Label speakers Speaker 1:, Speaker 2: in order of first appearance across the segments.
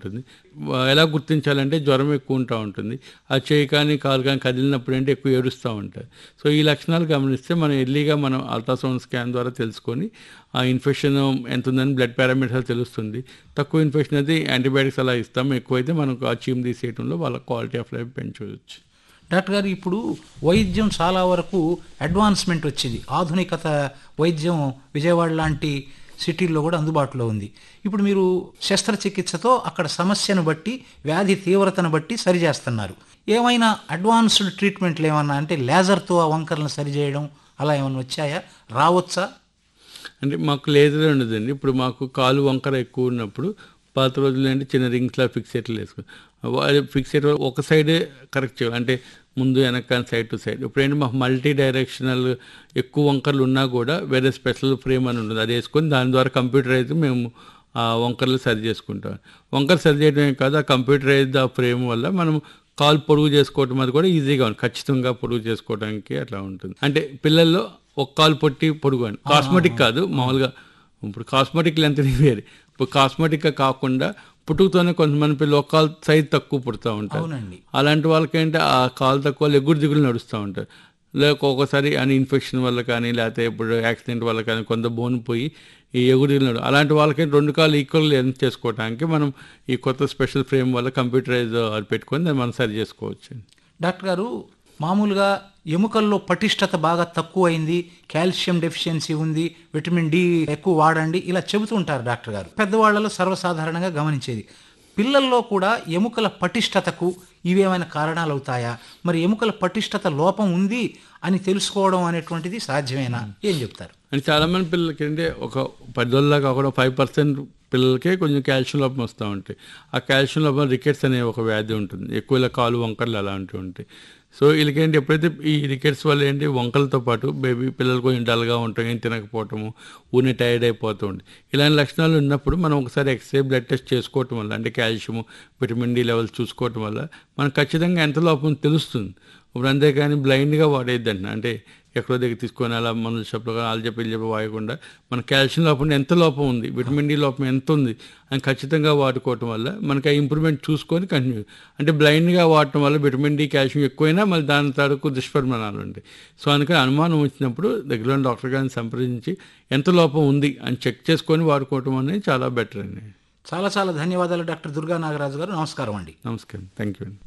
Speaker 1: ఉంటుంది వా- ఎలా గుర్తించాలంటే జ్వరం ఎక్కువ ఉంటా ఉంటుంది ఆ చేయి కానీ కాలు కానీ కదిలినప్పుడు అంటే ఎక్కువ ఏడుస్తూ ఉంటుంది సో ఈ లక్షణాలు గమనిస్తే మనం ఎర్లీగా మనం అల్ట్రాసౌండ్ స్కాన్ ద్వారా తెలుసుకొని ఆ ఇన్ఫెక్షన్ ఎంత ఉందని బ్లడ్ పారామీటర్స్ తెలుస్తుంది తక్కువ ఇన్ఫెక్షన్ అయితే యాంటీబయాటిక్స్ అలా ఇస్తాం ఎక్కువైతే మనకు ఆ చీమ్ తీసేయడంలో వాళ్ళ క్వాలిటీ ఆఫ్ లైఫ్ పెంచవచ్చు
Speaker 2: డాక్టర్ గారు ఇప్పుడు వైద్యం చాలా వరకు అడ్వాన్స్మెంట్ వచ్చింది ఆధునికత వైద్యం విజయవాడ లాంటి సిటీల్లో కూడా అందుబాటులో ఉంది ఇప్పుడు మీరు శస్త్రచికిత్సతో అక్కడ సమస్యను బట్టి వ్యాధి తీవ్రతను బట్టి సరిచేస్తున్నారు ఏమైనా అడ్వాన్స్డ్ ట్రీట్మెంట్లు ఏమన్నా అంటే లేజర్తో ఆ వంకర్లను సరిచేయడం అలా ఏమైనా వచ్చాయా రావచ్చా
Speaker 1: అంటే మాకు లేజర్ ఉండదండి ఇప్పుడు మాకు కాలు వంకర ఎక్కువ ఉన్నప్పుడు పాత రోజులు అంటే చిన్న రింగ్స్లా ఫిక్సేట్లు వేసుకుని ఫిక్సేట్ ఒక సైడే కరెక్ట్ చేయాలి అంటే ముందు వెనక సైడ్ టు సైడ్ ఇప్పుడు ఏంటి మాకు మల్టీ డైరెక్షనల్ ఎక్కువ వంకర్లు ఉన్నా కూడా వేరే స్పెషల్ ఫ్రేమ్ అని ఉంటుంది అది వేసుకొని దాని ద్వారా కంప్యూటర్ అయితే మేము ఆ వంకర్లు సరి చేసుకుంటాం వంకర సరి చేయడమే కాదు ఆ కంప్యూటరైజ్డ్ ఆ ఫ్రేమ్ వల్ల మనం కాలు పొడుగు చేసుకోవటం అది కూడా ఈజీగా ఉంది ఖచ్చితంగా పొడుగు చేసుకోవడానికి అట్లా ఉంటుంది అంటే పిల్లల్లో ఒక కాలు పొట్టి పొడుగు అని కాస్మెటిక్ కాదు మామూలుగా ఇప్పుడు కాస్మెటిక్ లెంత్ వేరే ఇప్పుడు కాస్మెటిక్గా కాకుండా పుట్టుకతోనే కొంతమంది పిల్లలు ఒక కాలు సైజ్ తక్కువ పుడుతూ ఉంటారు
Speaker 2: అవునండి
Speaker 1: అలాంటి వాళ్ళకేంటి ఆ కాలు తక్కువ ఎగురు దిగులు నడుస్తూ ఉంటారు లేక ఒక్కొక్కసారి అని ఇన్ఫెక్షన్ వల్ల కానీ లేకపోతే ఇప్పుడు యాక్సిడెంట్ వల్ల కానీ కొంత బోన్ పోయి ఈ ఎగురు దిగులు నడు అలాంటి వాళ్ళకి రెండు కాళ్ళు ఈక్వల్ లెంత్ చేసుకోవడానికి మనం ఈ కొత్త స్పెషల్ ఫ్రేమ్ వల్ల కంప్యూటరైజ్ అది పెట్టుకొని దాన్ని మనం సరి చేసుకోవచ్చు
Speaker 2: డాక్టర్ గారు మామూలుగా ఎముకల్లో పటిష్టత బాగా తక్కువైంది కాల్షియం డెఫిషియన్సీ ఉంది విటమిన్ డి ఎక్కువ వాడండి ఇలా చెబుతూ ఉంటారు డాక్టర్ గారు పెద్దవాళ్లలో సర్వసాధారణంగా గమనించేది పిల్లల్లో కూడా ఎముకల పటిష్టతకు ఇవేమైనా కారణాలు అవుతాయా మరి ఎముకల పటిష్టత లోపం ఉంది అని తెలుసుకోవడం అనేటువంటిది సాధ్యమేనా ఏం చెప్తారు
Speaker 1: అంటే చాలామంది పిల్లలకి అంటే ఒక పదివేల కాకుండా ఫైవ్ పర్సెంట్ పిల్లలకే కొంచెం కాల్షియం లోపం వస్తూ ఉంటాయి ఆ కాల్షియం లోపం రికెట్స్ అనే ఒక వ్యాధి ఉంటుంది ఎక్కువ ఇలా కాలు వంకర్లు అలాంటివి ఉంటాయి సో వీళ్ళకేంటి ఎప్పుడైతే ఈ రికెట్స్ వల్ల ఏంటి వంకలతో పాటు బేబీ పిల్లలు కొంచెం డల్గా ఉంటాం ఏం తినకపోవటము ఊనే టైర్డ్ అయిపోతూ ఉంటాయి ఇలాంటి లక్షణాలు ఉన్నప్పుడు మనం ఒకసారి ఎక్స్రే బ్లడ్ టెస్ట్ చేసుకోవటం వల్ల అంటే కాల్షియం విటమిన్ డి లెవెల్స్ చూసుకోవటం వల్ల మనకు ఖచ్చితంగా ఎంత లోపం తెలుస్తుంది ఇప్పుడు అంతేకాని బ్లైండ్గా వాడేద్దండి అంటే ఎక్కడో దగ్గర తీసుకొని అలా మందుల షాప్లో కానీ వాళ్ళు చెప్పి వీళ్ళు చెప్పి వాడకుండా మన కాల్షియం లోపం ఎంత లోపం ఉంది విటమిన్ డి లోపం ఎంత ఉంది అని ఖచ్చితంగా వాడుకోవటం వల్ల మనకి ఆ ఇంప్రూవ్మెంట్ చూసుకొని కంటిన్యూ అంటే బ్లైండ్గా వాడటం వల్ల విటమిన్ డి కాల్షియం ఎక్కువైనా మళ్ళీ దాని తాలూకు దుష్పరిమాణాలు ఉంటాయి సో అందుకని అనుమానం వచ్చినప్పుడు దగ్గరలో డాక్టర్ గారిని సంప్రదించి ఎంత లోపం ఉంది అని చెక్ చేసుకొని వాడుకోవటం అనేది చాలా బెటర్ అండి
Speaker 2: చాలా చాలా ధన్యవాదాలు డాక్టర్ దుర్గా నాగరాజు గారు నమస్కారం అండి
Speaker 1: నమస్కారం థ్యాంక్ యూ అండి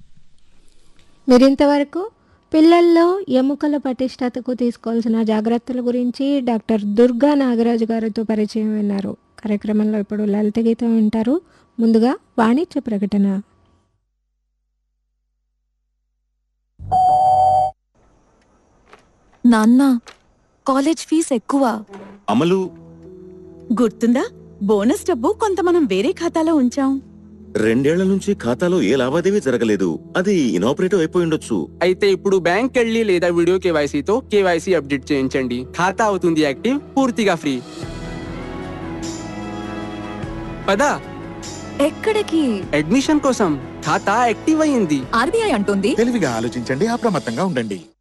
Speaker 3: మీరింతవరకు పిల్లల్లో ఎముకల పటిష్టతకు తీసుకోవాల్సిన జాగ్రత్తల గురించి డాక్టర్ దుర్గా నాగరాజు గారితో పరిచయం విన్నారు కార్యక్రమంలో ఇప్పుడు లలిత గీతం వింటారు ముందుగా వాణిజ్య ప్రకటన
Speaker 4: నాన్న కాలేజ్ ఫీజు ఎక్కువ
Speaker 5: అమలు
Speaker 4: గుర్తుందా బోనస్ డబ్బు కొంత మనం వేరే ఖాతాలో ఉంచాం
Speaker 5: రెండేళ్ల నుంచి ఖాతాలో ఏ లావాదేవీ జరగలేదు అది ఇనాపరేటివ్ అయిపోయి ఉండొచ్చు
Speaker 6: అయితే ఇప్పుడు బ్యాంక్ వెళ్ళి లేదా వీడియో కేవైసీతో కేవైసీ అప్డేట్ చేయించండి ఖాతా అవుతుంది యాక్టివ్ పూర్తిగా ఫ్రీ పదా
Speaker 4: ఎక్కడికి
Speaker 6: అడ్మిషన్ కోసం ఖాతా యాక్టివ్ అయ్యింది
Speaker 4: ఆర్బీఐ అంటుంది
Speaker 7: తెలివిగా ఆలోచించండి అప్రమత్తంగా ఉండండి